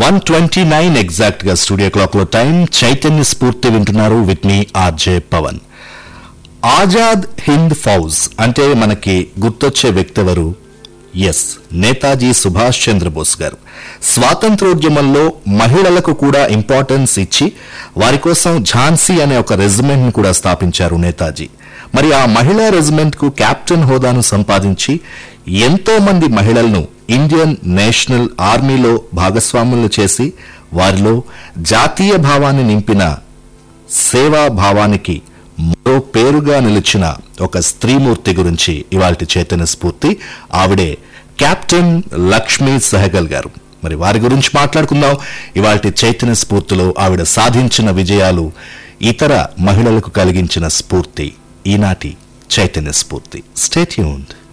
one twenty nine ఎగ్జాక్ట్ గా studio clock లో టైం చైతన్య స్ఫూర్తి వింటున్నారు విత్ మీ ఆర్జే పవన్ ఆజాద్ హింద్ ఫౌజ్ అంటే మనకి గుర్తొచ్చే వ్యక్తి ఎవరు ఎస్ నేతాజీ సుభాష్ చంద్రబోస్ గారు స్వాతంత్రోద్యమంలో మహిళలకు కూడా ఇంపార్టెన్స్ ఇచ్చి వారి కోసం ఝాన్సీ అనే ఒక రెజిమెంట్ ను కూడా స్థాపించారు నేతాజీ మరి ఆ మహిళా రెజిమెంట్ కు కెప్టెన్ హోదాను సంపాదించి ఎంతో మంది మహిళలను ఇండియన్ నేషనల్ ఆర్మీలో భాగస్వాములు చేసి వారిలో జాతీయ భావాన్ని నింపిన సేవా భావానికి మరో పేరుగా నిలిచిన ఒక స్త్రీమూర్తి గురించి ఇవాల్టి చైతన్య స్ఫూర్తి ఆవిడే కెప్టెన్ లక్ష్మీ సెహగల్ గారు మరి వారి గురించి మాట్లాడుకుందాం ఇవాల్టి చైతన్య స్ఫూర్తిలో ఆవిడ సాధించిన విజయాలు ఇతర మహిళలకు కలిగించిన స్ఫూర్తి ఈనాటి చైతన్య స్ఫూర్తి స్టేట్యూన్డ్